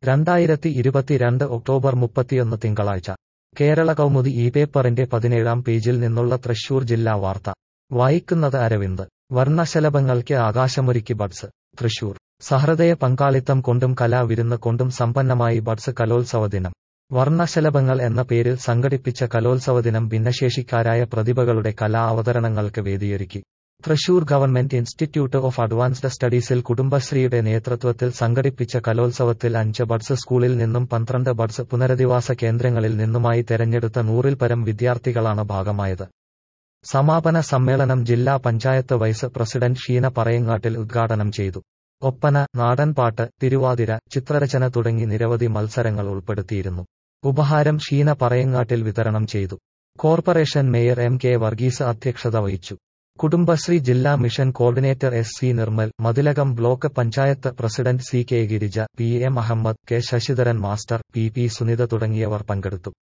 രണ്ടായിരത്തി ഇരുപത്തിരണ്ട് ഒക്ടോബർ മുപ്പത്തിയൊന്ന് തിങ്കളാഴ്ച കേരള കൗമുദി ഈ പേപ്പറിന്റെ പതിനേഴാം പേജിൽ നിന്നുള്ള തൃശൂർ ജില്ലാ വാർത്ത വായിക്കുന്നത് അരവിന്ദ് വർണ്ണശലഭങ്ങൾക്ക് ആകാശമൊരുക്കി ബഡ്സ് തൃശൂർ സഹൃദയ പങ്കാളിത്തം കൊണ്ടും കലാവിരുന്ന് കൊണ്ടും സമ്പന്നമായി ബഡ്സ് കലോത്സവ ദിനം വർണ്ണശലഭങ്ങൾ എന്ന പേരിൽ സംഘടിപ്പിച്ച കലോത്സവ ദിനം ഭിന്നശേഷിക്കാരായ പ്രതിഭകളുടെ കലാ അവതരണങ്ങൾക്ക് വേദിയൊരുക്കി Thrissur government institute of advanced സ്റ്റഡീസിൽ കുടുംബശ്രീയുടെ നേതൃത്വത്തിൽ സംഘടിപ്പിച്ച കലോത്സവത്തിൽ അഞ്ച് ബഡ്സ് സ്കൂളിൽ നിന്നും പന്ത്രണ്ട് ബഡ്സ് പുനരധിവാസ കേന്ദ്രങ്ങളിൽ നിന്നുമായി തെരഞ്ഞെടുത്ത നൂറിൽ പരം വിദ്യാർത്ഥികളാണ് ഭാഗമായത് സമാപന സമ്മേളനം ജില്ലാ പഞ്ചായത്ത് വൈസ് പ്രസിഡന്റ് ഷീന പറയങ്ങാട്ടിൽ ഉദ്ഘാടനം ചെയ്തു ഒപ്പന നാടൻപാട്ട് തിരുവാതിര ചിത്രരചന തുടങ്ങി നിരവധി മത്സരങ്ങൾ ഉൾപ്പെടുത്തിയിരുന്നു ഉപഹാരം ഷീന പറയങ്ങാട്ടിൽ വിതരണം ചെയ്തു corporation mayor M K Varghese അധ്യക്ഷത വഹിച്ചു കുടുംബശ്രീ ജില്ലാ mission coordinator S C Nirmal Mathilakam block panchayat president C K Girija P M Ahammed K Sasidharan master P P Sunitha തുടങ്ങിയവർ പങ്കെടുത്തു